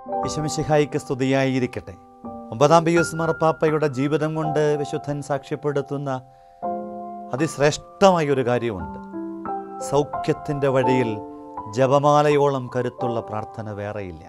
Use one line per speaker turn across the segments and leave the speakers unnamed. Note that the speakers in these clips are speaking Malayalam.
വിശമിശിഹായിക്ക് സ്തുതിയായിരിക്കട്ടെ ഒമ്പതാം പിയൂസ് മാർപ്പാപ്പയുടെ ജീവിതം കൊണ്ട് വിശുദ്ധൻ സാക്ഷ്യപ്പെടുത്തുന്ന അതിശ്രേഷ്ഠമായ ഒരു കാര്യമുണ്ട് സൗഖ്യത്തിൻ്റെ വഴിയിൽ ജപമാലയോളം കരുത്തുള്ള പ്രാർത്ഥന വേറെയില്ല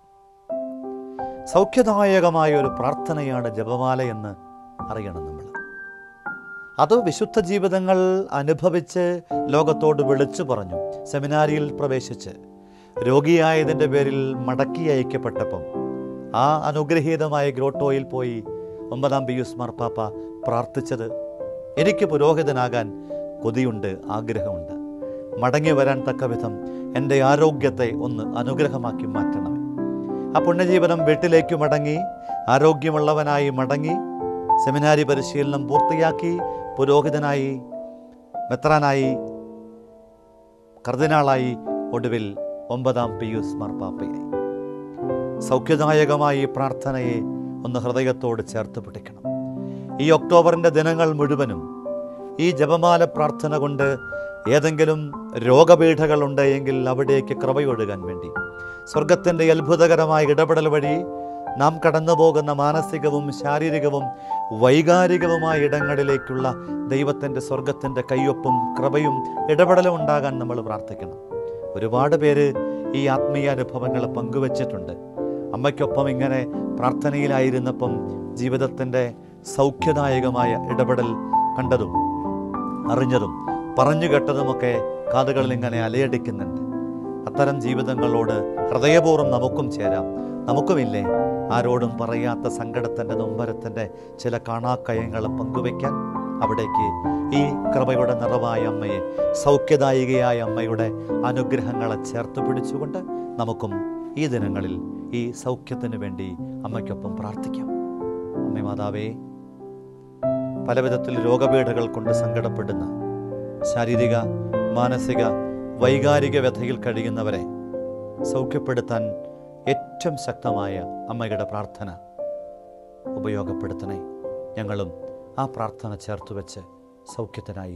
സൗഖ്യദായകമായ ഒരു പ്രാർത്ഥനയാണ് ജപമാല എന്ന് അറിയണം നമ്മൾ അത് വിശുദ്ധ ജീവിതങ്ങൾ അനുഭവിച്ച് ലോകത്തോട് വിളിച്ചു പറഞ്ഞു സെമിനാരിയിൽ പ്രവേശിച്ച് രോഗിയായതിൻ്റെ പേരിൽ മടക്കി അയക്കപ്പെട്ടപ്പം ആ അനുഗ്രഹീതമായ ഗ്രോട്ടോയിൽ പോയി ഒമ്പതാം പിയൂസ് മാർപ്പാപ്പ പ്രാർത്ഥിച്ചത് എനിക്ക് പുരോഹിതനാകാൻ കൊതിയുണ്ട് ആഗ്രഹമുണ്ട് മടങ്ങി വരാൻ തക്ക വിധം എൻ്റെ ആരോഗ്യത്തെ ഒന്ന് അനുഗ്രഹമാക്കി മാറ്റണമേ ആ പുണ്യജീവനം വീട്ടിലേക്ക് മടങ്ങി ആരോഗ്യമുള്ളവനായി മടങ്ങി സെമിനാരി പരിശീലനം പൂർത്തിയാക്കി പുരോഹിതനായി മെത്രാനായി കർദിനാളായി ഒടുവിൽ ഒമ്പതാം പിയൂസ് മാർപ്പാപ്പയായി സൗഖ്യദായകമായ ഈ പ്രാർത്ഥനയെ ഒന്ന് ഹൃദയത്തോട് ചേർത്ത് പിടിക്കണം ഈ ഒക്ടോബറിൻ്റെ ദിനങ്ങൾ മുഴുവനും ഈ ജപമാല പ്രാർത്ഥന കൊണ്ട് ഏതെങ്കിലും രോഗപീഠകളുണ്ട് എങ്കിൽ അവിടേക്ക് കൃപയൊഴുകാൻ വേണ്ടി സ്വർഗത്തിൻ്റെ അത്ഭുതകരമായ ഇടപെടൽ വഴി നാം കടന്നു പോകുന്ന മാനസികവും ശാരീരികവും വൈകാരികവുമായ ഇടങ്ങളിലേക്കുള്ള ദൈവത്തിൻ്റെ സ്വർഗത്തിൻ്റെ കയ്യൊപ്പും കൃപയും ഇടപെടലും ഉണ്ടാകാൻ നമ്മൾ പ്രാർത്ഥിക്കണം ഒരുപാട് പേര് ഈ ആത്മീയ അനുഭവങ്ങൾ പങ്കുവച്ചിട്ടുണ്ട് അമ്മയ്ക്കൊപ്പം ഇങ്ങനെ പ്രാർത്ഥനയിലായിരുന്നപ്പം ജീവിതത്തിൻ്റെ സൗഖ്യദായകമായ ഇടപെടൽ കണ്ടതും അറിഞ്ഞതും പറഞ്ഞു കേട്ടതുമൊക്കെ കാതുകളിൽ ഇങ്ങനെ അലയടിക്കുന്നുണ്ട് അത്തരം ജീവിതങ്ങളോട് ഹൃദയപൂർവ്വം നമുക്കും ചേരാം നമുക്കുമില്ലേ ആരോടും പറയാത്ത സങ്കടത്തിൻ്റെ നൊമ്പരത്തിൻ്റെ ചില കാണാക്കയങ്ങൾ പങ്കുവയ്ക്കാൻ അവിടേക്ക് ഈ കൃപയുടെ നിറവായ അമ്മയെ സൗഖ്യദായികയായ അമ്മയുടെ അനുഗ്രഹങ്ങളെ ചേർത്ത് പിടിച്ചുകൊണ്ട് നമുക്കും ഈ ദിനങ്ങളിൽ ഈ സൗഖ്യത്തിന് വേണ്ടി അമ്മയ്ക്കൊപ്പം പ്രാർത്ഥിക്കാം അമ്മ മാതാവേ പലവിധത്തിൽ രോഗപീഠകൾ കൊണ്ട് സങ്കടപ്പെടുന്ന ശാരീരിക മാനസിക വൈകാരിക വ്യഥയിൽ കഴിയുന്നവരെ സൗഖ്യപ്പെടുത്താൻ ഏറ്റവും ശക്തമായ അമ്മയുടെ പ്രാർത്ഥന ഉപയോഗപ്പെടുത്തണേ ഞങ്ങളും ആ പ്രാർത്ഥന ചേർത്ത് വെച്ച് സൗഖ്യത്തിനായി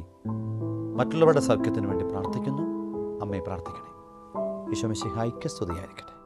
മറ്റുള്ളവരുടെ സൗഖ്യത്തിന് വേണ്ടി പ്രാർത്ഥിക്കുന്നു അമ്മയെ പ്രാർത്ഥിക്കണേ ഈശോമിശിഹായിക്ക് സ്തുതിയായിരിക്കട്ടെ